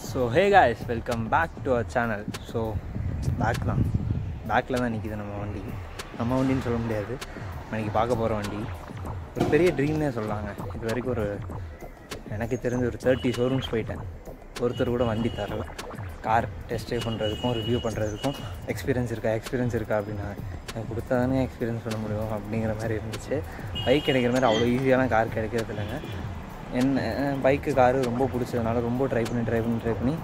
so hey guys welcome back to our channel so back தான் பேக்கில் தான் நிற்கிது நம்ம வண்டி நம்ம வண்டின்னு சொல்ல முடியாது இன்னைக்கு பார்க்க போகிற வண்டி ஒரு பெரிய ட்ரீம்னே சொல்லலாங்க இது வரைக்கும் ஒரு எனக்கு தெரிஞ்ச ஒரு தேர்ட்டி ஷோரூம்ஸ் போயிட்டேன் ஒருத்தர் கூட வண்டி தரல கார் டெஸ்ட் ட்ரைவ் பண்ணுறதுக்கும் ரிவ்யூ பண்ணுறதுக்கும் எக்ஸ்பீரியன்ஸ் இருக்கா எக்ஸ்பீரியன்ஸ் இருக்கா அப்படின்னா எனக்கு கொடுத்தா தானே எக்ஸ்பீரியன்ஸ் பண்ண முடியும் அப்படிங்கிற மாதிரி இருந்துச்சு பைக் கிடைக்கிற மாதிரி அவ்வளோ ஈஸியான கார் கிடைக்கிறது இல்லைங்க என்ன பைக்கு காரு ரொம்ப பிடிச்சதுனால ரொம்ப ட்ரை பண்ணி ட்ரை பண்ணி ட்ரை பண்ணி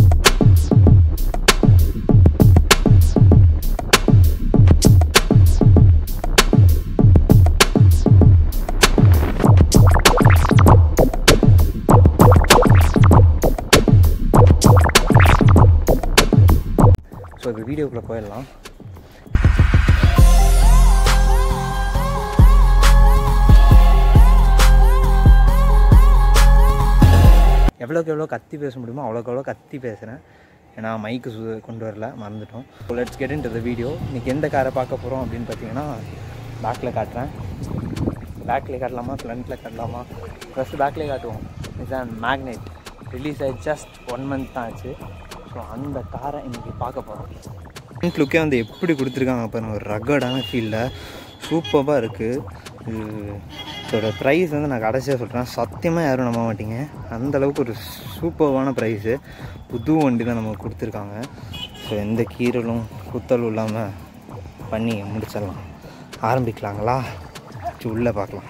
ஸோ இப்போ வீடியோக்குள்ளே போயிடலாம் எவ்வளோக்கு எவ்வளோ கத்தி பேச முடியுமோ அவ்வளோக்கு எவ்வளோ கத்தி பேசுகிறேன் ஏன்னா மைக்கு சு கொண்டு வரல மறந்துட்டோம் let's get into the video இன்றைக்கி எந்த காரை பார்க்க போகிறோம் அப்படின்னு பார்த்தீங்கன்னா பேக்கில் காட்டுறேன் பேக்கில் காட்டலாமா ஃப்ரண்ட்டில் காட்டலாமா ஃபஸ்ட்டு பேக்கில் காட்டுவோம் இட்ஸ் மேக்னெட் ரிலீஸ் ஆகி ஜஸ்ட் ஒன் மந்த் தான் ஆச்சு ஸோ அந்த காரை இன்றைக்கி பார்க்க போகிறோம் ஃப்ரண்ட் லுக்கே வந்து எப்படி கொடுத்துருக்காங்க பாருங்க ஒரு ரகடான ஃபீல்டில் சூப்பராக இருக்குது இது இதோட ப்ரைஸ் வந்து நான் கடைசியாக சொல்கிறேன் சத்தியமாக யாரும் நம்ப மாட்டீங்க அந்த அளவுக்கு ஒரு சூப்பர்வான ப்ரைஸு புது வண்டி தான் நமக்கு கொடுத்துருக்காங்க ஸோ எந்த கீரலும் குத்தலும் இல்லாமல் பண்ணி முடிச்சிடலாம் ஆரம்பிக்கலாங்களா சரி, உள்ளே பார்க்கலாம்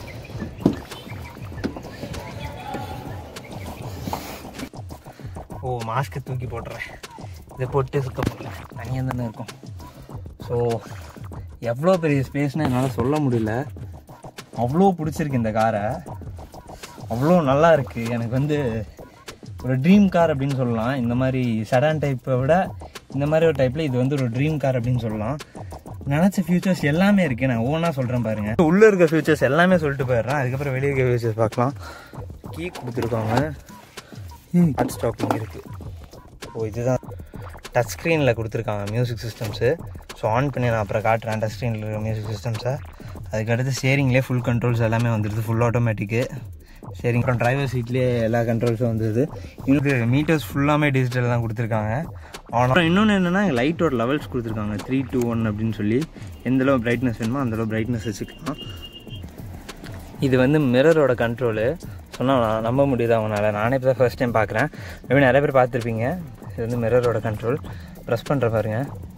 ஓ மாஸ்க்கு தூக்கி போட்டுறேன் இதை போட்டு சுத்த போடல தனியாக தானே இருக்கும் ஸோ எவ்வளோ பெரிய ஸ்பேஸ்னால் என்னால் சொல்ல முடியல அவ்வளோ பிடிச்சிருக்கு இந்த காரை அவ்வளோ நல்லா இருக்குது எனக்கு வந்து ஒரு ட்ரீம் கார் அப்படின்னு சொல்லலாம் இந்த மாதிரி செடான் டைப்பை விட இந்த மாதிரி ஒரு டைப்பில் இது வந்து ஒரு ட்ரீம் கார் அப்படின்னு சொல்லலாம் நினச்ச ஃபியூச்சர்ஸ் எல்லாமே இருக்குது நான் ஒவ்வொன்றா சொல்கிறேன் பாருங்க உள்ளே இருக்க ஃபியூச்சர்ஸ் எல்லாமே சொல்லிட்டு போயிடுறேன் அதுக்கப்புறம் வெளியே இருக்க ஃபியூச்சர்ஸ் பார்க்கலாம் கீ கொடுத்துருக்காங்க ஹாட் ஸ்டாக் இங்கே இருக்குது ஓ இதுதான் டச் ஸ்க்ரீனில் கொடுத்துருக்காங்க மியூசிக் சிஸ்டம்ஸு ஸோ ஆன் பண்ணி நான் அப்புறம் காட்டுறேன் டச் ஸ்க்ரீனில் இருக்கிற மியூசிக் சிஸ்டம்ஸை அதுக்கடுத்து ஸ்டேரிங்லேயே ஃபுல் கண்ட்ரோல்ஸ் எல்லாமே வந்துடுது ஃபுல் ஆட்டோமேட்டிக்கு ஸ்டேரிங் அப்புறம் டிரைவர் சீட்லேயே எல்லா கண்ட்ரோல்ஸும் வந்துடுது இது மீட்டர்ஸ் ஃபுல்லாமே டிஜிட்டல் தான் கொடுத்துருக்காங்க ஆனால் இன்னொன்று என்னென்னா லைட்டோட லெவல்ஸ் கொடுத்துருக்காங்க த்ரீ டூ ஒன் அப்படின்னு சொல்லி எந்தளவு பிரைட்னஸ் வேணுமோ அந்தளவு பிரைட்னஸ் வச்சுக்கலாம் இது வந்து மிரரோட கண்ட்ரோலு சொன்னால் நான் நம்ப முடியுது அவனால் நானே இப்போ தான் ஃபர்ஸ்ட் டைம் பார்க்குறேன் மேபி நிறைய பேர் பார்த்துருப்பீங்க இது வந்து மிரரோட கண்ட்ரோல் ப்ரெஸ் பண்ணுற பாருங்க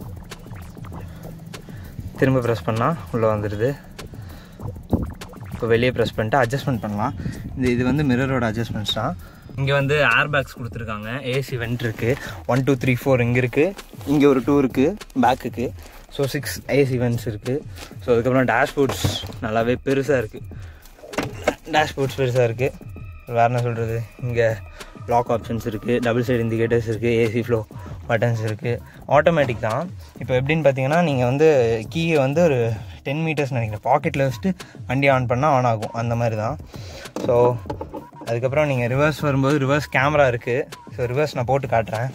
திரும்ப ப்ரெஸ் பண்ணால் உள்ளே வந்துடுது இப்போ வெளியே ப்ரெஸ் பண்ணிட்டு அட்ஜஸ்ட்மெண்ட் பண்ணலாம் இந்த இது வந்து மிரரோட அட்ஜஸ்ட்மெண்ட்ஸ் தான் இங்கே வந்து ஏர் பேக்ஸ் கொடுத்துருக்காங்க ஏசி வெண்ட் இருக்குது ஒன் டூ த்ரீ ஃபோர் இங்கே இருக்குது இங்கே ஒரு டூ இருக்குது பேக்குக்கு ஸோ சிக்ஸ் ஏசி வெண்ட்ஸ் இருக்குது ஸோ அதுக்கப்புறம் டேஷ்போர்ட்ஸ் நல்லாவே பெருசாக இருக்குது டேஷ்போர்ட்ஸ் பெருசாக இருக்குது வேறு என்ன சொல்கிறது இங்கே லாக் ஆப்ஷன்ஸ் இருக்குது டபுள் சைடு இண்டிகேட்டர்ஸ் இருக்குது ஏசி ஃப்ளோ பட்டன்ஸ் இருக்குது ஆட்டோமேட்டிக் தான் இப்போ எப்படின்னு பார்த்தீங்கன்னா நீங்கள் வந்து கீயை வந்து ஒரு டென் மீட்டர்ஸ் நினைக்கிறேன் பாக்கெட்டில் வச்சுட்டு வண்டி ஆன் பண்ணால் ஆன் ஆகும் அந்த மாதிரி தான் ஸோ அதுக்கப்புறம் நீங்கள் ரிவர்ஸ் வரும்போது ரிவர்ஸ் கேமரா இருக்குது ஸோ ரிவர்ஸ் நான் போட்டு காட்டுறேன்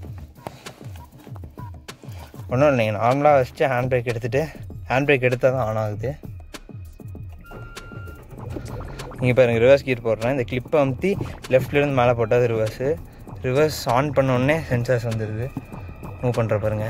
ஒன்றும் இல்லை நீங்கள் நார்மலாக வச்சுட்டு ஹேண்ட் பிரேக் எடுத்துகிட்டு ஹேண்ட் பிரேக் எடுத்தால் தான் ஆன் ஆகுது நீங்கள் பாருங்க ரிவர்ஸ் கீர் போடுறேன் இந்த கிளிப்பை அமுத்தி லெஃப்ட்லேருந்து மேலே போட்டால் அது ரிவர்ஸு ரிவர்ஸ் ஆன் பண்ண உடனே சென்சார்ஸ் வந்துடுது மூவ் பண்ணுற பாருங்க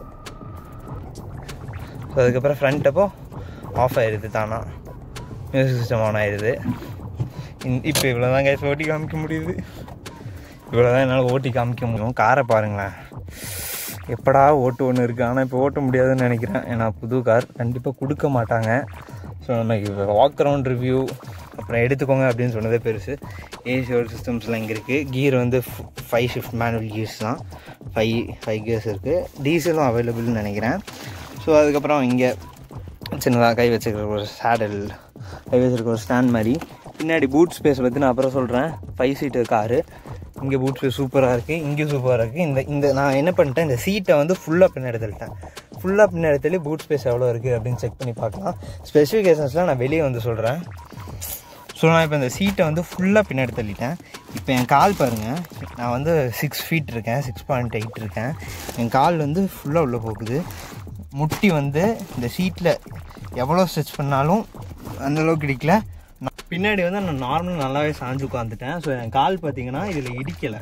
ஸோ அதுக்கப்புறம் ஃப்ரண்ட் அப்போ ஆஃப் ஆயிடுது தானா மியூசிக் சிஸ்டம் ஆன் ஆயிடுது இப்போ இவ்வளோ தான் கைஸ் ஓட்டி காமிக்க முடியுது இவ்வளோ தான் என்னால் ஓட்டி காமிக்க முடியும் காரை பாருங்களேன் எப்படா ஓட்டு ஒன்று இருக்குது ஆனால் இப்போ ஓட்ட முடியாதுன்னு நினைக்கிறேன் ஏன்னா புது கார் கண்டிப்பாக கொடுக்க மாட்டாங்க ஸோ நம்ம வாக் அரவுண்ட் ரிவ்யூ அப்புறம் எடுத்துக்கோங்க அப்படின்னு சொன்னதே பெருசு ஏசியோட சிஸ்டம்ஸ்லாம் இங்கே இருக்குது கீர் வந்து ஃபைவ் ஷிஃப்ட் மேனுவல் கீர்ஸ் தான் ஃபைவ் ஃபைவ் கியர்ஸ் இருக்குது டீசலும் அவைலபிள்னு நினைக்கிறேன் ஸோ அதுக்கப்புறம் இங்கே சின்னதாக கை வச்சுக்கிற ஒரு சேடல் கை வச்சுருக்க ஒரு ஸ்டாண்ட் மாதிரி பின்னாடி பூட் ஸ்பேஸ் பற்றி நான் அப்புறம் சொல்கிறேன் ஃபைவ் சீட்டர் காரு இங்கே பூட் ஸ்பேஸ் சூப்பராக இருக்குது இங்கே சூப்பராக இருக்குது இந்த இந்த நான் என்ன பண்ணிட்டேன் இந்த சீட்டை வந்து ஃபுல்லாக பின்னாடி தள்ளிட்டேன் ஃபுல்லாக பின்னாடி தள்ளி பூட் ஸ்பேஸ் எவ்வளோ இருக்குது அப்படின்னு செக் பண்ணி பார்க்கலாம் ஸ்பெசிஃபிகேஷன்ஸ்லாம் நான் வெளியே வந்து சொல்கிறேன் ஸோ நான் இப்போ இந்த சீட்டை வந்து ஃபுல்லாக பின்னாடி தள்ளிட்டேன் இப்போ என் கால் பாருங்கள் நான் வந்து சிக்ஸ் ஃபீட் இருக்கேன் சிக்ஸ் பாயிண்ட் எயிட் இருக்கேன் என் கால் வந்து ஃபுல்லாக உள்ளே போகுது முட்டி வந்து இந்த சீட்டில் எவ்வளோ ஸ்ட்ரெச் பண்ணாலும் அந்தளவுக்கு கிடைக்கல நான் பின்னாடி வந்து நான் நார்மலாக நல்லாவே சாஞ்சு உட்காந்துட்டேன் ஸோ என் கால் பார்த்தீங்கன்னா இதில் இடிக்கலை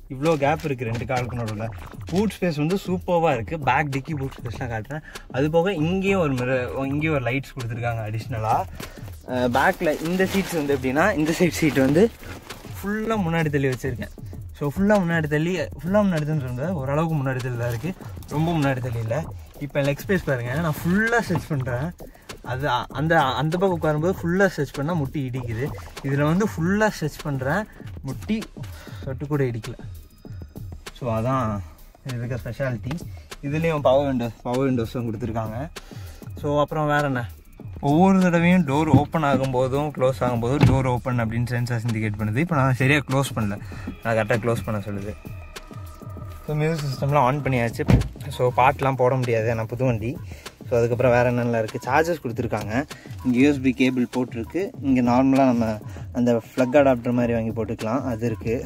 இவ்வளோ கேப் இருக்குது ரெண்டு காலுக்கு நடுவில் பூட் ஸ்பேஸ் வந்து சூப்பராக இருக்குது பேக் டிக்கி பூட் ஸ்பேஸ்லாம் காட்டுறேன் அது போக இங்கேயும் ஒரு மிர இங்கேயும் ஒரு லைட்ஸ் கொடுத்துருக்காங்க அடிஷ்னலாக பேக்கில் இந்த சீட்ஸ் வந்து எப்படின்னா இந்த சைட் சீட் வந்து ஃபுல்லாக முன்னாடி தள்ளி வச்சுருக்கேன் ஸோ ஃபுல்லாக முன்னாடி தள்ளி ஃபுல்லாக முன்னாடி தள்ளி சொல்லுறது ஓரளவுக்கு முன்னாடி தள்ளி தான் இருக்குது ரொம்ப முன்னாடி தள்ளி இல்லை இப்போ லெக் ஸ்பேஸ் பாருங்கள் நான் ஃபுல்லாக ஸ்ட்ரெச் பண்ணுறேன் அது அ- அந்த அந்த பக்கம் உட்காரும்போது ஃபுல்லாக ஸ்ட்ரெச் பண்ணால் முட்டி இடிக்குது இதில் வந்து ஃபுல்லாக ஸ்ட்ரெச் பண்ணுறேன் முட்டி சொட்டு கூட இடிக்கல ஸோ அதான் இது இருக்க ஸ்பெஷாலிட்டி இதுலேயும் பவர் விண்டோஸ் பவர் விண்டோஸும் கொடுத்துருக்காங்க ஸோ அப்புறம் வேற என்ன ஒவ்வொரு தடவையும் டோர் ஓப்பன் ஆகும்போதும் க்ளோஸ் ஆகும்போதும் டோர் ஓப்பன் அப்படின்னு சென்சார்ஸ் இண்டிகேட் பண்ணுது இப்போ நான் சரியாக க்ளோஸ் பண்ணல நான் கரெக்டாக க்ளோஸ் பண்ண சொல்லுது ஸோ மியூசிக் சிஸ்டம்லாம் ஆன் பண்ணியாச்சு ஸோ பாட்டெலாம் போட முடியாது ஏன்னா புது வண்டி ஸோ அதுக்கப்புறம் வேறு என்னென்னலாம் இருக்குது சார்ஜர்ஸ் கொடுத்துருக்காங்க இங்கே யூஎஸ்பி கேபிள் போட்டிருக்கு இங்கே நார்மலாக நம்ம அந்த ஃப்ளக் அடாப்டர் மாதிரி வாங்கி போட்டுக்கலாம் அது இருக்குது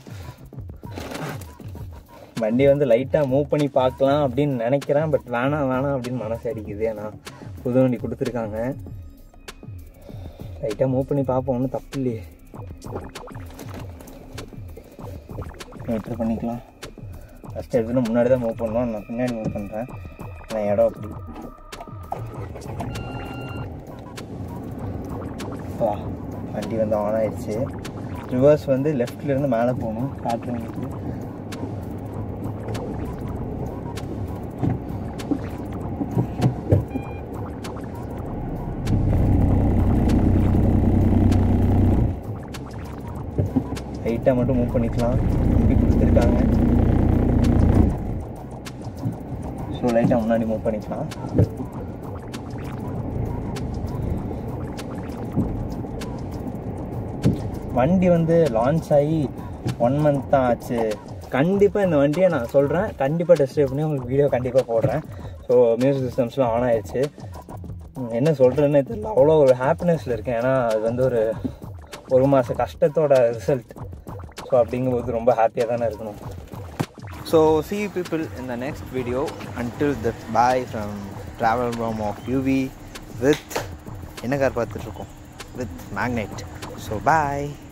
வண்டி வந்து லைட்டாக மூவ் பண்ணி பார்க்கலாம் அப்படின்னு நினைக்கிறேன் பட் வேணாம் வேணாம் அப்படின்னு மனசு அடிக்குது ஏன்னா புது வண்டி கொடுத்துருக்காங்க லைட்டாக மூவ் பண்ணி பார்ப்போம் ஒன்றும் தப்பு இல்லையே மீட்டர் பண்ணிக்கலாம் ஃபஸ்ட் எடுத்துட்டு முன்னாடி தான் மூவ் பண்ணோம் நான் பின்னாடி மூவ் பண்ணுறேன் நான் இடம் அப்படி வா வண்டி வந்து ஆன் ஆயிடுச்சு ரிவர்ஸ் வந்து லெஃப்ட்ல இருந்து மேலே போகணும் காட்டுறவங்களுக்கு லைட்டாக மட்டும் மூவ் பண்ணிக்கலாம் இப்படி கொடுத்துருக்காங்க ஸோ லைட்டாக முன்னாடி மூவ் பண்ணிக்கலாம் வண்டி வந்து லான்ச் ஆகி ஒன் மந்த் தான் ஆச்சு கண்டிப்பாக இந்த வண்டியை நான் சொல்கிறேன் கண்டிப்பாக டெஸ்ட் ட்ரைவ் பண்ணி உங்களுக்கு வீடியோ கண்டிப்பாக போடுறேன் ஸோ மியூசிக் சிஸ்டம்ஸ்லாம் ஆன் ஆயிடுச்சு உம், என்ன சொல்கிறேன்னே தெரியல அவ்வளோ ஒரு ஹாப்பினஸில் இருக்கேன் ஏன்னா அது வந்து ஒரு ஒரு மாத கஷ்டத்தோட ரிசல்ட் ஸோ அப்படிங்கும்போது ரொம்ப ஹாப்பியாக தானே இருக்கணும் so see you people in the next video until the bye from travel room of UV with என்ன கார் பார்த்துட்ருக்கோம் with magnet ஸோ bye